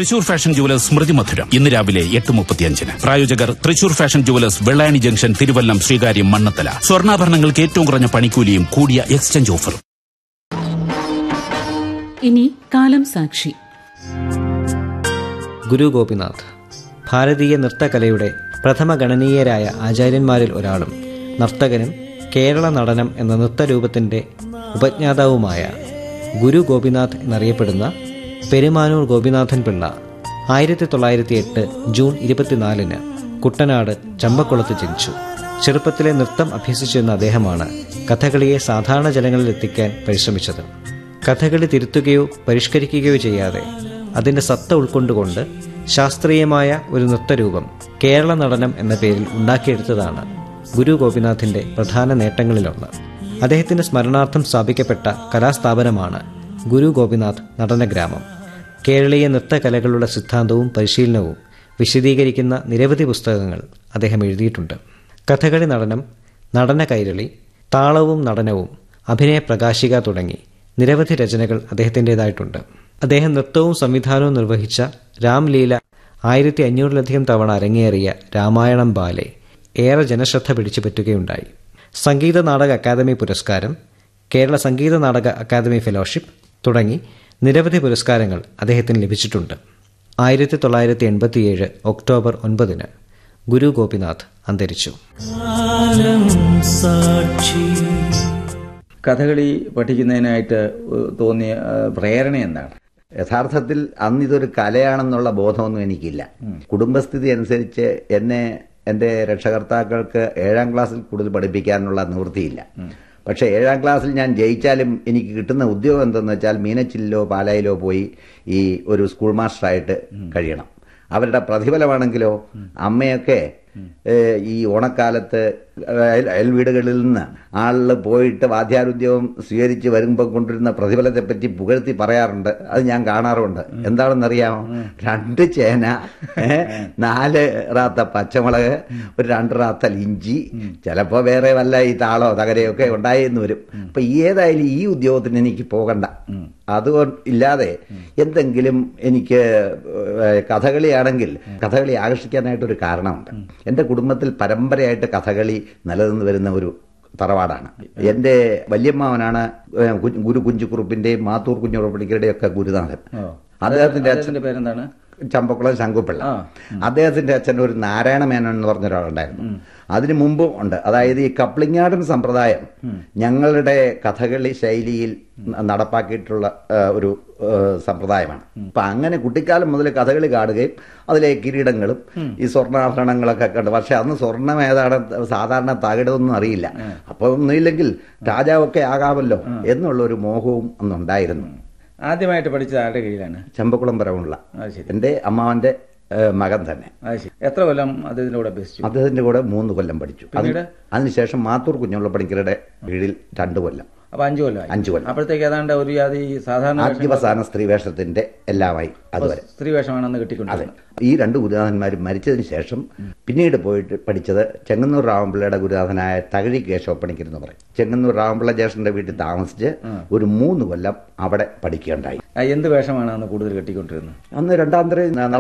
Thrissur fashion jewellers സ്മൃതി മധുരം ഇന്ന് രാവിലെ എട്ട് മുപ്പത്തിയഞ്ചിന് പ്രായോജകർ Thrissur fashion jewellers Vellayani junction Thiruvallam Sreekaryam Mannanthala സ്വർണ്ണാഭരണങ്ങൾക്ക് ഏറ്റവും കുറഞ്ഞ പണിക്കൂലിയും കൂടിയ എക്സ്ചേഞ്ച് ഓഫറും ഇനി കാലം സാക്ഷി ഗുരു ഗോപിനാഥ് ഭാരതീയ നൃത്തകലയുടെ പ്രഥമ ഗണനീയരായ ആചാര്യന്മാരിൽ ഒരാളും നർത്തകനും കേരള നടനം എന്ന നൃത്തരൂപത്തിൻ്റെ ഉപജ്ഞാതാവുമായ ഗുരു ഗോപിനാഥ് എന്നറിയപ്പെടുന്ന പെരുമാനൂർ ഗോപിനാഥൻ പിള്ള ആയിരത്തി തൊള്ളായിരത്തി എട്ട് ജൂൺ ഇരുപത്തിനാലിന് കുട്ടനാട് ചമ്പക്കുളത്ത് ജനിച്ചു ചെറുപ്പത്തിലെ നൃത്തം അഭ്യസിച്ചിരുന്ന അദ്ദേഹമാണ് കഥകളിയെ സാധാരണ ജനങ്ങളിൽ എത്തിക്കാൻ പരിശ്രമിച്ചത് കഥകളി തിരുത്തുകയോ പരിഷ്കരിക്കുകയോ ചെയ്യാതെ അതിന്റെ സത്ത ഉൾക്കൊണ്ടുകൊണ്ട് ശാസ്ത്രീയമായ ഒരു നൃത്തരൂപം കേരള നടനം എന്ന പേരിൽ ഉണ്ടാക്കിയെടുത്തതാണ് ഗുരു ഗോപിനാഥിന്റെ പ്രധാന നേട്ടങ്ങളിലൊന്ന് അദ്ദേഹത്തിന്റെ സ്മരണാർത്ഥം സ്ഥാപിക്കപ്പെട്ട കലാസ്ഥാപനമാണ് ഗുരു ഗോപിനാഥ് നടനഗ്രാമം കേരളീയ നൃത്തകലകളുടെ സിദ്ധാന്തവും പരിശീലനവും വിശദീകരിക്കുന്ന നിരവധി പുസ്തകങ്ങൾ അദ്ദേഹം എഴുതിയിട്ടുണ്ട് കഥകളി നടനം നടന കൈരളി താളവും നടനവും അഭിനയ പ്രകാശിക തുടങ്ങി നിരവധി രചനകൾ അദ്ദേഹത്തിൻ്റെതായിട്ടുണ്ട് അദ്ദേഹം നൃത്തവും സംവിധാനവും നിർവഹിച്ച രാംലീല ആയിരത്തി അഞ്ഞൂറിലധികം തവണ അരങ്ങേറിയ രാമായണം ബാലെ ഏറെ ജനശ്രദ്ധ പിടിച്ചു പറ്റുകയുണ്ടായി സംഗീത നാടക അക്കാദമി പുരസ്കാരം കേരള സംഗീത നാടക അക്കാദമി ഫെലോഷിപ്പ് തുടങ്ങി നിരവധി പുരസ്കാരങ്ങൾ അദ്ദേഹത്തിന് ലഭിച്ചിട്ടുണ്ട് ആയിരത്തി തൊള്ളായിരത്തി എൺപത്തിയേഴ് ഒക്ടോബർ ഒൻപതിന് ഗുരു ഗോപിനാഥ് അന്തരിച്ചു കഥകളി പഠിക്കുന്നതിനായിട്ട് തോന്നിയ ആ, പ്രേരണ എന്താണ് യഥാർത്ഥത്തിൽ അന്ന് ഇതൊരു കലയാണെന്നുള്ള ബോധമൊന്നും എനിക്കില്ല കുടുംബസ്ഥിതി അനുസരിച്ച് എന്നെ എൻ്റെ രക്ഷകർത്താക്കൾക്ക് ഏഴാം ക്ലാസ്സിൽ കൂടുതൽ പഠിപ്പിക്കാനുള്ള നിവൃത്തിയില്ല പക്ഷേ ഏഴാം ക്ലാസ്സിൽ ഞാൻ ജയിച്ചാലും എനിക്ക് കിട്ടുന്ന ഉദ്യോഗം എന്തെന്ന് വെച്ചാൽ മീനച്ചിലിലോ പാലായിലോ പോയി ഈ ഒരു സ്കൂൾ മാസ്റ്ററായിട്ട് കഴിയണം അവരുടെ പ്രതിഫലമാണെങ്കിലോ അമ്മയൊക്കെ ഏഹ്, ഈ ഓണക്കാലത്ത് അയൽ അയൽ വീടുകളിൽ നിന്ന് ആളിൽ പോയിട്ട് വാദ്യാരുദ്യോഗം സ്വീകരിച്ച് വരുമ്പോൾ കൊണ്ടിരുന്ന പ്രതിഫലത്തെ പറ്റി പുകഴ്ത്തി പറയാറുണ്ട് അത് ഞാൻ കാണാറുണ്ട് എന്താണെന്നറിയാമോ രണ്ട് ചേന ഏഹ്, നാല് റാത്ത പച്ചമുളക് ഒരു രണ്ട് റാത്തൽ ഇഞ്ചി ചിലപ്പോൾ വേറെ വല്ല ഈ താളോ തകരയോ ഒക്കെ ഉണ്ടായെന്ന് വരും അപ്പൊ ഏതായാലും ഈ ഉദ്യോഗത്തിന് എനിക്ക് പോകണ്ട അതുകൊണ്ട് ഇല്ലാതെ എന്തെങ്കിലും എനിക്ക് ഏഹ്, കഥകളിയാണെങ്കിൽ കഥകളി ആകർഷിക്കാനായിട്ടൊരു കാരണമുണ്ട് എൻ്റെ കുടുംബത്തിൽ പരമ്പരയായിട്ട് കഥകളി നിലനിന്ന് വരുന്ന ഒരു തറവാടാണ് എൻ്റെ വല്യമ്മാവനാണ് ഏഹ്, കു- ഗുരു കുഞ്ചുക്കുറുപ്പിന്റെയും മാത്തൂർ കുഞ്ഞുറപ്പടിക്കരുടെയും ഒക്കെ ഗുരുനാഥൻ അദ്ദേഹത്തിന്റെ അച്ഛൻ അദ്ദേഹത്തിന്റെ പേരെന്താണ് ചമ്പക്കുളം ശങ്കുപിള്ള അദ്ദേഹത്തിന്റെ അച്ഛൻ ഒരു നാരായണ മേനോൻ എന്ന് പറഞ്ഞ ഒരാളുണ്ടായിരുന്നു അതിനു മുമ്പും ഉണ്ട് അതായത് ഈ കപ്ലിങ്ങാടൻ സമ്പ്രദായം ഞങ്ങളുടെ കഥകളി ശൈലിയിൽ ന- നടപ്പാക്കിയിട്ടുള്ള ആ, ഒരു ആ, സമ്പ്രദായമാണ് അപ്പൊ അങ്ങനെ കുട്ടിക്കാലം മുതൽ കഥകളി കാണുകയും അതിലെ കിരീടങ്ങളും ഈ സ്വർണ്ണാഭരണങ്ങളൊക്കെ കണ്ട് പക്ഷെ അന്ന് സ്വർണം ഏതാണ് സാധാരണ തകിടൊന്നും അറിയില്ല അപ്പൊ ഒന്നുമില്ലെങ്കിൽ രാജാവൊക്കെ ആകാമല്ലോ എന്നുള്ള ഒരു മോഹവും അന്നുണ്ടായിരുന്നു ആദ്യമായിട്ട് പഠിച്ചത് ആരുടെ കീഴിലാണ് ചമ്പക്കുളം പരമുള്ള അത് ശരി എൻ്റെ അമ്മാവന്റെ ഏഹ്, മകൻ തന്നെ അത് ശരി എത്ര കൊല്ലം അദ്ദേഹത്തിന്റെ കൂടെ അഭ്യസിച്ചു അദ്ദേഹത്തിന്റെ കൂടെ മൂന്ന് കൊല്ലം പഠിച്ചു അത് പിന്നീട്? അതിനുശേഷം മാത്തൂർ കുഞ്ഞുള്ള പണിക്കരുടെ കീഴിൽ രണ്ട് കൊല്ലം അപ്പൊ അഞ്ചു കൊല്ലം അഞ്ച് കൊല്ലം. അപ്പോഴത്തേക്ക് ഏതാണ്ട് ഒരു ജാതി സാധാരണ വേഷങ്ങൾ- ആദ്യവസാന സ്ത്രീ വേഷത്തിന്റെ എല്ലാമായി അതുവരെ സ്ത്രീ വേഷമാണ് അന്ന് അതെ കിട്ടിക്കൊണ്ടിരുന്നത് ഈ രണ്ട് ഗുരുനാഥന്മാരും മരിച്ചതിന് ശേഷം പിന്നീട് പോയിട്ട് പഠിച്ചത് ചെങ്ങന്നൂർ രാമപിള്ളയുടെ ഗുരുനാഥനായ തകഴി കേശവപ്പണിക്കർ എന്ന് പറയും ചെങ്ങന്നൂർ രാമപിള്ള ജ്യേഷ്ഠന്റെ വീട്ടിൽ താമസിച്ച് ഒരു മൂന്ന് കൊല്ലം അവിടെ പഠിക്കുകയുണ്ടായി ആ, എന്ത് വേഷമാണ് അന്ന് കൂടുതൽ കെട്ടിക്കൊണ്ടിരുന്നത് അന്ന് രണ്ടാം തരം